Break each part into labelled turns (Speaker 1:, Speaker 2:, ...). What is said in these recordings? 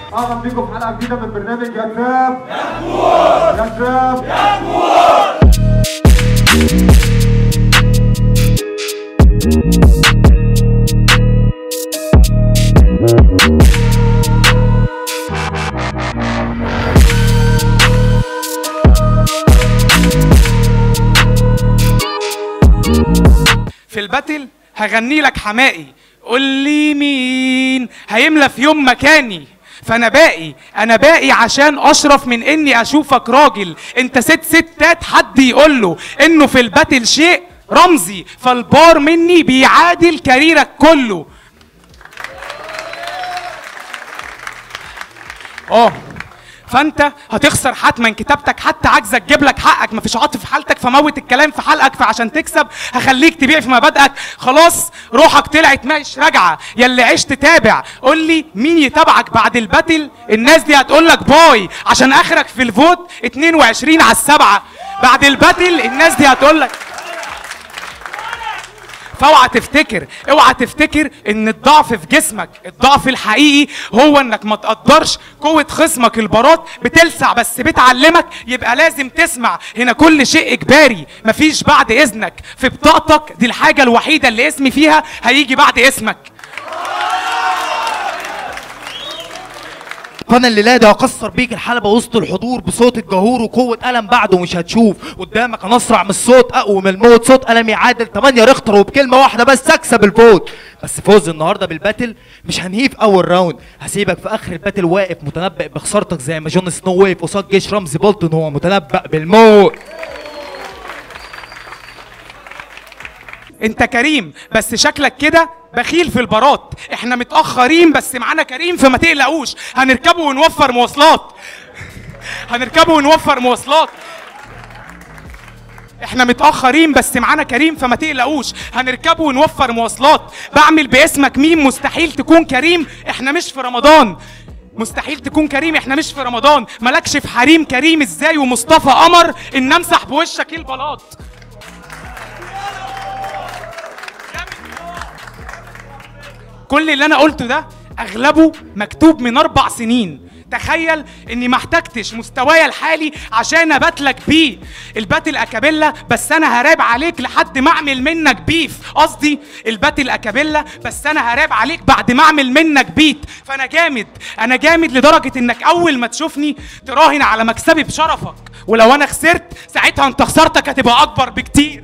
Speaker 1: اهلا بيكم في حلقه جديده من برنامج يا تراب يا كبور يا تراب يا
Speaker 2: في الباتل هغني لك حمائي قول لي مين هيملى في يوم مكاني فانا باقي انا باقي عشان اشرف من اني اشوفك راجل انت ست ستات حد يقول له انه في الباتل شيء رمزي فالبار مني بيعادل كاريرك كله اه فانت هتخسر حتما كتابتك حتى عاجزه تجيب لك حقك مفيش عاطف في حالتك فموت الكلام في حلقك فعشان تكسب هخليك تبيع في مبادئك خلاص روحك طلعت مش راجعه يلي عشت تابع قول لي مين يتابعك بعد الباتل الناس دي هتقول لك باي عشان اخرك في الفوت 22 على السبعه بعد الباتل الناس دي هتقول لك فاوعى تفتكر اوعى تفتكر ان الضعف في جسمك الضعف الحقيقي هو انك ما تقدرش قوة خصمك البارات بتلسع بس بتعلمك يبقى لازم تسمع هنا كل شيء اجباري مفيش بعد اذنك في بطاقتك دي الحاجة الوحيدة اللي اسمي فيها هيجي بعد اسمك
Speaker 3: فانا الليله دي هكسر بيك الحلبة وسط الحضور بصوت الجهور وقوة قلم بعده مش هتشوف قدامك انا اسرع من الصوت اقوى من الموت صوت قلم يعادل 8 ريختر وبكلمة واحدة بس اكسب الفوت بس فوز النهارده بالباتل مش هنهيه في اول راوند هسيبك في اخر الباتل واقف متنبئ بخسارتك زي ما جون سنو واقف قصاد جيش رمزي بولتون هو متنبأ بالموت
Speaker 2: انت كريم بس شكلك كده بخيل في البارات احنا متاخرين بس معانا كريم فما تقلقوش هنركبه ونوفر مواصلات هنركبه ونوفر مواصلات احنا متاخرين بس معانا كريم فما تقلقوش هنركبه ونوفر مواصلات بعمل باسمك ميم مستحيل تكون كريم احنا مش في رمضان مستحيل تكون كريم احنا مش في رمضان مالكش في حريم كريم ازاي ومصطفى قمر ان امسح بوشك البلاط كل اللي انا قلته ده اغلبه مكتوب من اربع سنين تخيل اني ما احتجتش مستواي الحالي عشان اباتلك بيه الباتل اكابيلا بس انا هراب عليك لحد ما اعمل منك بيف قصدي الباتل اكابيلا بس انا هراب عليك بعد ما اعمل منك بيت فانا جامد انا جامد لدرجه انك اول ما تشوفني تراهن على مكسبي بشرفك ولو انا خسرت ساعتها انت خسارتك هتبقى اكبر بكتير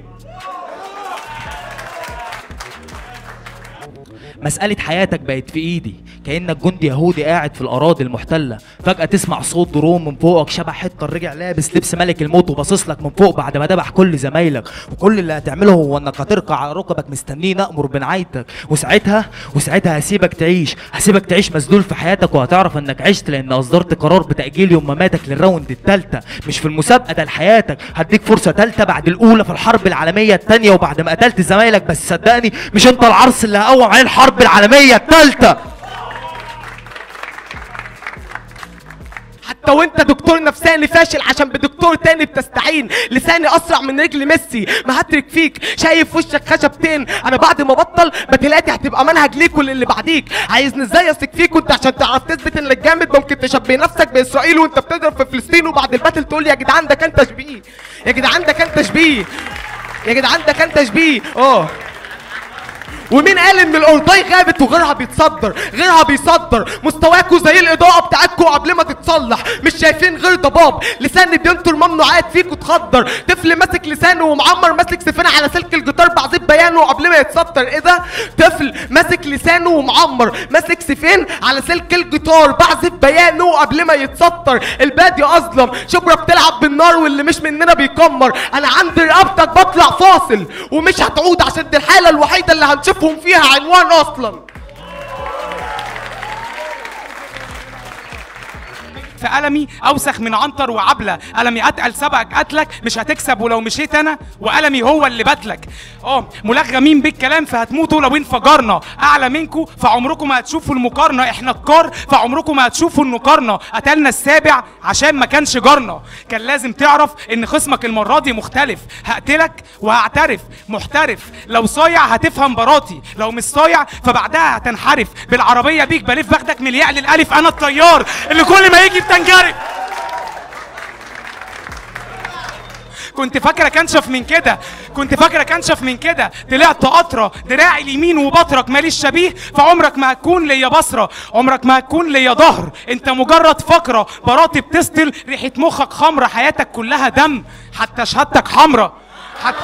Speaker 3: مسألة حياتك بقت في ايدي كأنك جندي يهودي قاعد في الأراضي المحتلة فجأة تسمع صوت درون من فوقك شبه حتة رجع لابس لبس ملك الموت وباصص لك من فوق بعد ما ذبح كل زمايلك وكل اللي هتعمله هو انك هتركع على ركبك مستنيه نأمر بنعايتك وساعتها وساعتها هسيبك تعيش هسيبك تعيش مسدول في حياتك وهتعرف انك عشت لان اصدرت قرار بتأجيل يوم مماتك للراوند التالتة مش في المسابقة ده لحياتك هديك فرصة تالتة بعد الأولى في الحرب العالمية التانية وبعد ما قتلت زمايلك بس صدقني مش انت العرس اللي هقوم عليه الحرب العالمية التالتة
Speaker 4: حتى وانت دكتور نفساني فاشل عشان بدكتور تاني بتستعين لساني اسرع من رجل ميسي ما هترك فيك شايف وشك خشبتين انا بعد ما بطل بتلاتي هتبقى منهج ليك وللي بعديك عايزني ازاي اثق فيك وانت عشان تعرف تثبت انك جامد ممكن تشبه نفسك باسرائيل وانت بتضرب في فلسطين وبعد الباتل تقول يا جدعان ده كان تشبيه يا جدعان ده كان تشبيه يا جدعان ده كان تشبيه اه ومين قال ان الاوضاي غابت وغيرها بيتصدر غيرها بيصدر مستواكوا زي الاضاءه بتاعتكوا قبل ما تتصلح مش شايفين غير ضباب لسان بينطر ممنوعات فيكوا تخدر طفل ماسك لسانه ومعمر ماسك سفينه على سلك الجيتار بعزيف بيانه قبل ما يتسطر ايه ده طفل ماسك لسانه ومعمر ماسك سيفين على سلك الجيتار بعزف بيانه قبل ما يتسطر البادي اظلم شبرا بتلعب بالنار واللي مش مننا بيكمر انا عند رقبتك بطلع فاصل ومش هتعود عشان دي الحاله الوحيده اللي هنشوفهم فيها عنوان اصلا
Speaker 2: في قلمي اوسخ من عنتر وعبله قلمي اتقل سبقك قتلك مش هتكسب ولو مشيت انا وقلمي هو اللي بتلك اه ملغمين بالكلام فهتموتوا لو انفجرنا اعلى منكم فعمركم ما هتشوفوا المقارنه احنا الكار فعمركم ما هتشوفوا المقارنه قتلنا السابع عشان ما كانش جارنا كان لازم تعرف ان خصمك المره دي مختلف هقتلك وهعترف محترف لو صايع هتفهم براتي لو مش صايع فبعدها هتنحرف بالعربيه بيك بلف باخدك من الياء للالف انا الطيار اللي كل ما يجي بتنجرف كنت فاكره كنشف من كده كنت فاكره كنشف من كده طلعت قطره دراعي اليمين وبطرك ماليش شبيه فعمرك ما هتكون ليا بصره عمرك ما هتكون ليا ظهر انت مجرد فقره براتي بتستل ريحه مخك خمره حياتك كلها دم حتى شهادتك حمرا حتى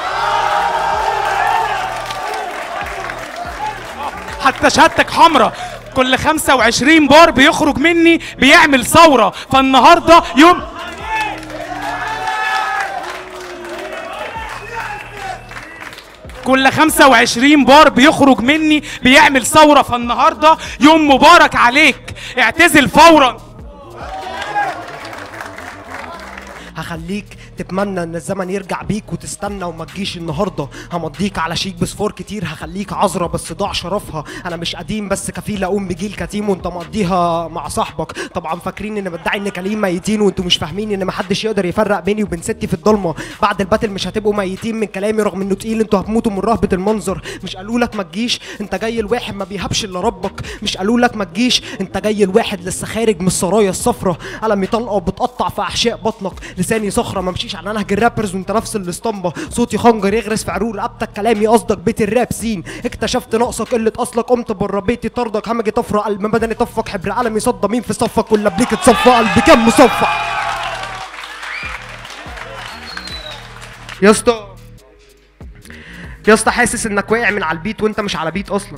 Speaker 2: حتى شهادتك حمرا كل 25 بار بيخرج مني بيعمل ثورة فالنهاردة يوم كل 25 بار بيخرج مني بيعمل ثورة فالنهاردة يوم مبارك عليك اعتزل فورا
Speaker 4: هخليك تتمنى ان الزمن يرجع بيك وتستنى وما تجيش النهارده همضيك على شيك بصفور كتير هخليك عذرة بس ضاع شرفها انا مش قديم بس كفيل اقوم بجيل كتيم وانت مقضيها مع صاحبك طبعا فاكرين ان بدعي ان كليم ميتين وانتوا مش فاهمين ان محدش يقدر يفرق بيني وبين ستي في الضلمه بعد الباتل مش هتبقوا ميتين من كلامي رغم انه تقيل انتوا هتموتوا من رهبه المنظر مش قالوا لك ما تجيش انت جاي الواحد ما بيهبش الا ربك مش قالوا لك ما تجيش انت جاي الواحد لسه خارج من السرايا الصفرا قلمي طلقه وبتقطع في احشاء بطنك لساني صخره ما مشيش على نهج الرابرز وانت نفس الاسطمبه صوتي خنجر يغرس في عروق رقبتك كلامي قصدك بيت الراب سين اكتشفت نقصك قله اصلك قمت بره بيتي طردك همجي طفره قلب بدني طفك حبر قلمي صدى مين في صفك ولا بليك اتصفى قلبي كان مصفح يا اسطى يا اسطى حاسس انك واقع من على البيت وانت مش على بيت اصلا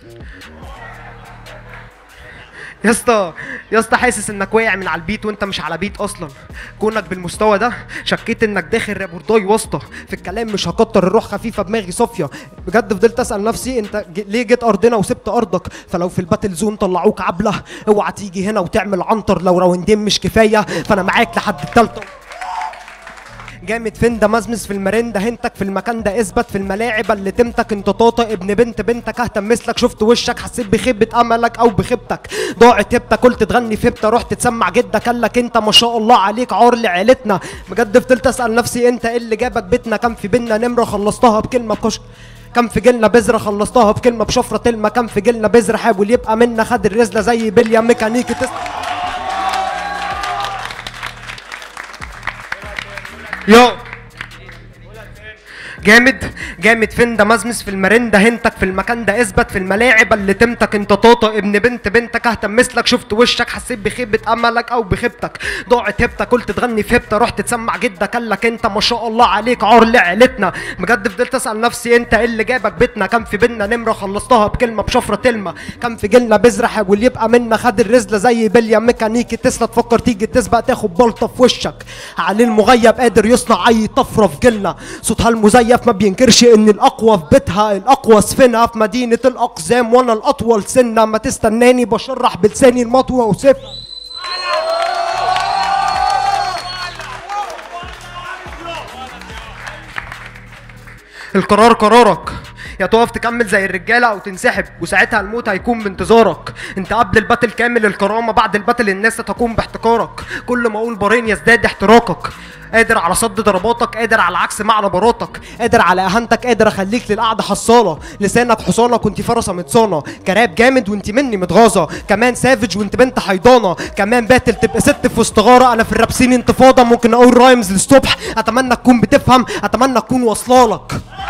Speaker 4: يا اسطى يا اسطى حاسس انك واقع من على البيت وانت مش على بيت اصلا كونك بالمستوى ده شكيت انك داخل رابورداي واسطه في الكلام مش هكتر الروح خفيفه دماغي صافيه بجد فضلت اسال نفسي انت ج- ليه جيت ارضنا وسبت ارضك فلو في الباتل زون طلعوك عبله اوعى تيجي هنا وتعمل عنتر لو راوندين مش كفايه فانا معاك لحد التالتة جامد فين ده مزمز في المرندة هنتك في المكان ده اثبت في الملاعب اللي تمتك انت طاطا ابن بنت بنتك اهتم مثلك شفت وشك حسيت بخيبة املك او بخيبتك ضاعت هبتك قلت تغني في هبتة رحت تسمع جدك قال لك انت ما شاء الله عليك عار لعيلتنا بجد فضلت اسال نفسي انت ايه اللي جابك بيتنا كان في بينا نمرة خلصتها بكلمة بكش كم في جيلنا بذرة خلصتها بكلمة بشفرة تلمة كم في جيلنا بذرة حاول يبقى منا خد الرزلة زي بليا ميكانيكي تس... يو جامد جامد فين ده مزمز في المرندة هنتك في المكان ده اثبت في الملاعب اللي تمتك انت طاطا ابن بنت بنتك اهتم مثلك شفت وشك حسيت بخيبة املك او بخيبتك ضاعت هبتك قلت تغني في هبتة رحت تسمع جدك قال لك انت ما شاء الله عليك عار لعيلتنا بجد فضلت اسال نفسي انت ايه اللي جابك بيتنا كان في بينا نمرة خلصتها بكلمة بشفرة تلمة كان في جيلنا بذرة حاول يبقى منا خد الرزلة زي بليا ميكانيكي تسلا تفكر تيجي تسبق تاخد بلطة في وشك علي المغيب قادر يصنع اي طفرة في جيلنا صوتها المزيف ما بينكرش ان الاقوى في بيتها الاقوى سفنها في مدينة الاقزام وانا الاطول سنة ما تستناني بشرح بلساني المطوى وسيفها القرار قرارك يا تقف تكمل زي الرجاله او تنسحب وساعتها الموت هيكون بانتظارك انت قبل الباتل كامل الكرامه بعد الباتل الناس تقوم باحتكارك كل ما اقول بارين يزداد احتراقك قادر على صد ضرباتك قادر على عكس معنى براتك قادر على اهانتك قادر اخليك للقعده حصاله لسانك حصانه كنت فرسه متصانه كراب جامد وانت مني متغاظه كمان سافج وانت بنت حيضانه كمان باتل تبقى ست في وسط غاره انا في الرابسين انتفاضه ممكن اقول رايمز للصبح اتمنى تكون بتفهم اتمنى تكون واصلالك